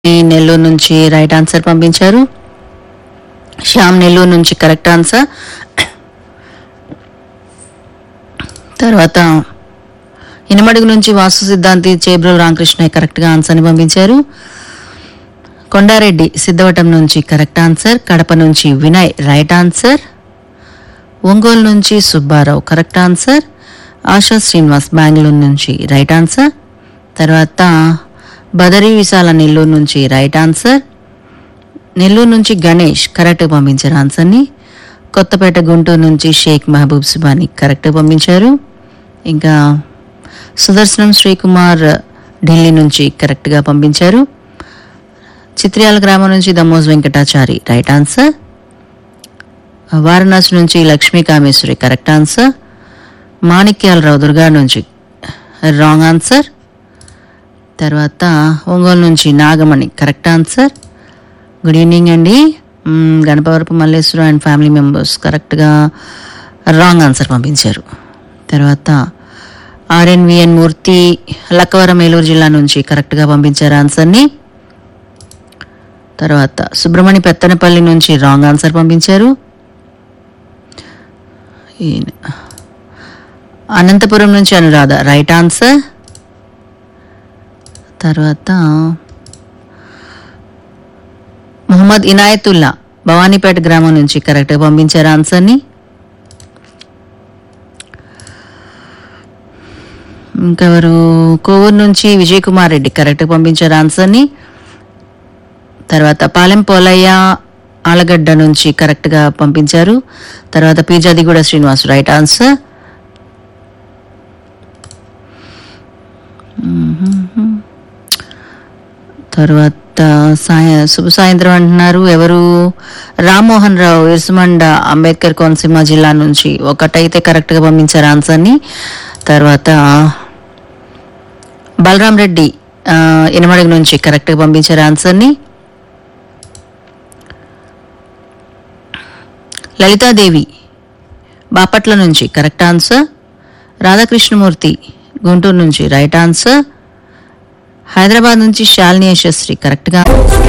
ఈ నెల్లూరు నుంచి right answer పంపించారు శ్యామ్ నెల్లూరు నుంచి కరెక్ట్ ఆన్సర్ తర్వాత ఇనమడుగు నుంచి వాస్తు సిద్ధాంతి చేబ్రో రామకృష్ణయ్య కరెక్ట్గా ఆన్సర్ని పంపించారు కొండారెడ్డి సిద్ధవటం నుంచి కరెక్ట్ ఆన్సర్ కడప నుంచి వినయ్ రైట్ ఆన్సర్ ఒంగోలు నుంచి సుబ్బారావు కరెక్ట్ ఆన్సర్ ఆశా శ్రీనివాస్ బెంగళూరు నుంచి రైట్ ఆన్సర్ తర్వాత బదరి విశాల నెల్లూరు నుంచి రైట్ ఆన్సర్ నెల్లూరు నుంచి గణేష్ కరెక్ట్ పంపించారు ఆన్సర్ని కొత్తపేట గుంటూరు నుంచి షేక్ మహబూబ్ సుబాని కరెక్ట్ పంపించారు ఇంకా సుదర్శనం శ్రీకుమార్ ఢిల్లీ నుంచి కరెక్ట్గా పంపించారు చిత్రియాల గ్రామం నుంచి దమ్మోజ్ వెంకటాచారి రైట్ ఆన్సర్ వారణాసి నుంచి లక్ష్మీ కామేశ్వరి కరెక్ట్ ఆన్సర్ మాణిక్యాలరావు దుర్గా నుంచి రాంగ్ ఆన్సర్ తర్వాత ఒంగోలు నుంచి Nagamani correct answer good evening అండి మ్మ్, Ganapavarapu Malleshwaram and family members కరెక్ట్గా రాంగ్ ఆన్సర్ పంపించారు తర్వాత ఆర్ఎన్విఎన్ మూర్తి లక్కవరం ఏలూరు జిల్లా నుంచి కరెక్ట్గా పంపించారు ఆన్సర్ని తర్వాత సుబ్రహ్మణ్య పెత్తనపల్లి నుంచి రాంగ్ ఆన్సర్ పంపించారు ఈయన అనంతపురం నుంచి అనురాధ రైట్ ఆన్సర్ తర్వాత మొహమ్మద్ ఇనాయతుల్లా భవానీపేట గ్రామం నుంచి కరెక్ట్గా పంపించారు ఆన్సర్ని ఇంకెవరు కోవూరు నుంచి విజయ్ కుమార్ రెడ్డి కరెక్ట్గా పంపించారు ఆన్సర్ని తర్వాత పాలెం పోలయ్య ఆలగడ్డ నుంచి కరెక్ట్గా పంపించారు తర్వాత పీజాదిగూడ శ్రీనివాస్ రైట్ ఆన్సర్ తర్వాత సాయ శుభ సాయంత్రం అంటున్నారు ఎవరు రామ్మోహన్ రావు ఇరుసుమండ అంబేద్కర్ కోనసీమ జిల్లా నుంచి ఒకటైతే కరెక్ట్గా పంపించారు ఆన్సర్ని తర్వాత బలరాం రెడ్డి ఆ, ఇనమడుగు నుంచి కరెక్ట్గా పంపించారు ఆన్సర్ని లలితాదేవి బాపట్ల నుంచి కరెక్ట్ ఆన్సర్ రాధాకృష్ణమూర్తి గుంటూరు నుంచి రైట్ ఆన్సర్ హైదరాబాద్ నుంచి శాలిని యశస్వి కరెక్ట్గా